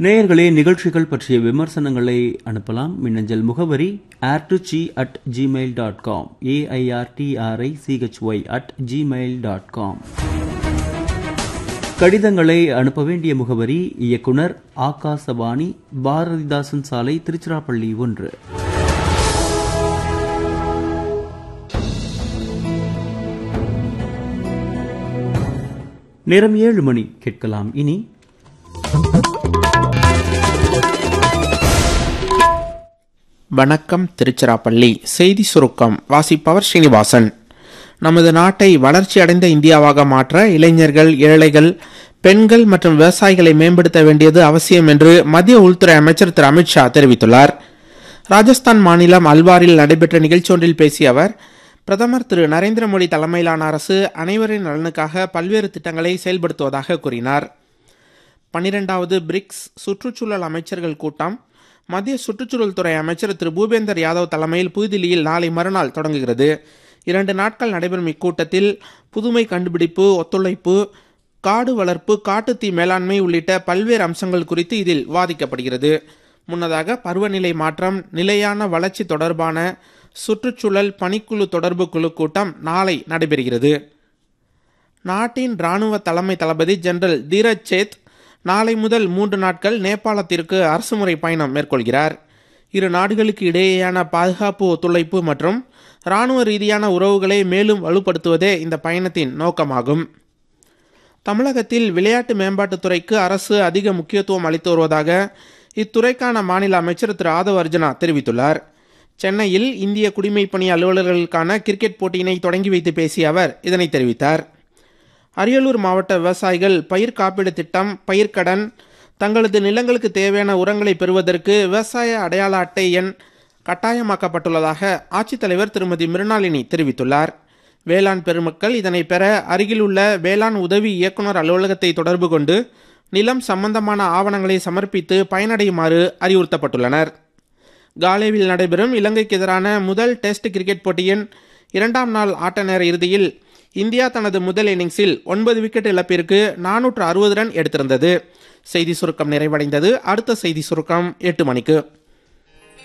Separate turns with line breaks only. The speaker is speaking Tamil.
நேயர்களே நிகழ்ச்சிகள் பற்றிய விமர்சனங்களை அனுப்பலாம் மின்னஞ்சல் முகவரி air to C at Gmail dot com A I R T R I C H Y at Gmail dot com கடிதங்களை அனுப்ப வேண்டிய முகவரி இயக்குனர் ஆகாசவாணி பாரதிதாசன் சாலை திருச்சிராப்பள்ளி ஒன்று நேரம் ஏழு மணி கேட்கலாம் இனி
வணக்கம் திருச்சிராப்பள்ளி செய்தி சுருக்கம் வாசிப்பவர் ஸ்ரீனிவாசன் நமது நாட்டை வளர்ச்சி அடைந்த இந்தியாவாக மாற்ற இளைஞர்கள் ஏழைகள் பெண்கள் மற்றும் விவசாயிகளை மேம்படுத்த வேண்டியது அவசியம் என்று மத்திய உள்துறை அமைச்சர் திரு அமித்ஷா தெரிவித்துள்ளார் ராஜஸ்தான் மாநிலம் அல்வாரில் நடைபெற்ற நிகழ்ச்சி ஒன்றில் பேசிய அவர் பிரதமர் திரு நரேந்திர மோடி தலைமையிலான அரசு அனைவரின் நலனுக்காக பல்வேறு திட்டங்களை செயல்படுத்துவதாக கூறினார் பன்னிரெண்டாவது பிரிக்ஸ் சுற்றுச்சூழல் அமைச்சர்கள் கூட்டம் மத்திய சுற்றுச்சூழல் துறை அமைச்சர் திரு பூபேந்தர் யாதவ் தலைமையில் புதுதில்லியில் நாளை மறுநாள் தொடங்குகிறது இரண்டு நாட்கள் நடைபெறும் இக்கூட்டத்தில் புதுமை கண்டுபிடிப்பு ஒத்துழைப்பு காடு வளர்ப்பு காட்டுத்தீ மேலாண்மை உள்ளிட்ட பல்வேறு அம்சங்கள் குறித்து இதில் விவாதிக்கப்படுகிறது முன்னதாக பருவநிலை மாற்றம் நிலையான வளர்ச்சி தொடர்பான சுற்றுச்சூழல் பணிக்குழு தொடர்பு குழு கூட்டம் நாளை நடைபெறுகிறது நாட்டின் ராணுவ தலைமை தளபதி ஜெனரல் தீரஜ் சேத் நாளை முதல் மூன்று நாட்கள் நேபாளத்திற்கு அரசுமுறை பயணம் மேற்கொள்கிறார் இரு நாடுகளுக்கு இடையேயான பாதுகாப்பு ஒத்துழைப்பு மற்றும் இராணுவ ரீதியான உறவுகளை மேலும் வலுப்படுத்துவதே இந்த பயணத்தின் நோக்கமாகும் தமிழகத்தில் விளையாட்டு மேம்பாட்டுத்துறைக்கு அரசு அதிக முக்கியத்துவம் அளித்து வருவதாக இத்துறைக்கான மாநில அமைச்சர் திரு ஆதவ் அர்ஜுனா தெரிவித்துள்ளார் சென்னையில் இந்திய குடிமைப்பணி அலுவலர்களுக்கான கிரிக்கெட் போட்டியினை தொடங்கி வைத்து பேசிய அவர் இதனை தெரிவித்தார் அரியலூர் மாவட்ட விவசாயிகள் பயிர் காப்பீடு திட்டம் பயிர்க்கடன் தங்களது நிலங்களுக்கு தேவையான உரங்களை பெறுவதற்கு விவசாய அடையாள அட்டை எண் கட்டாயமாக்கப்பட்டுள்ளதாக ஆட்சித்தலைவர் திருமதி மிருணாளினி தெரிவித்துள்ளார் வேளாண் பெருமக்கள் இதனை பெற அருகிலுள்ள வேளாண் உதவி இயக்குநர் அலுவலகத்தை தொடர்பு கொண்டு நிலம் சம்பந்தமான ஆவணங்களை சமர்ப்பித்து பயனடையுமாறு அறிவுறுத்தப்பட்டுள்ளனர் காலேவில் நடைபெறும் இலங்கைக்கு எதிரான முதல் டெஸ்ட் கிரிக்கெட் போட்டியின் இரண்டாம் நாள் ஆட்ட நேர இறுதியில் இந்தியா தனது முதல் இன்னிங்ஸில் ஒன்பது விக்கெட் இழப்பிற்கு நானூற்று அறுபது ரன் எடுத்திருந்தது செய்தி சுருக்கம் நிறைவடைந்தது அடுத்த செய்தி சுருக்கம் எட்டு மணிக்கு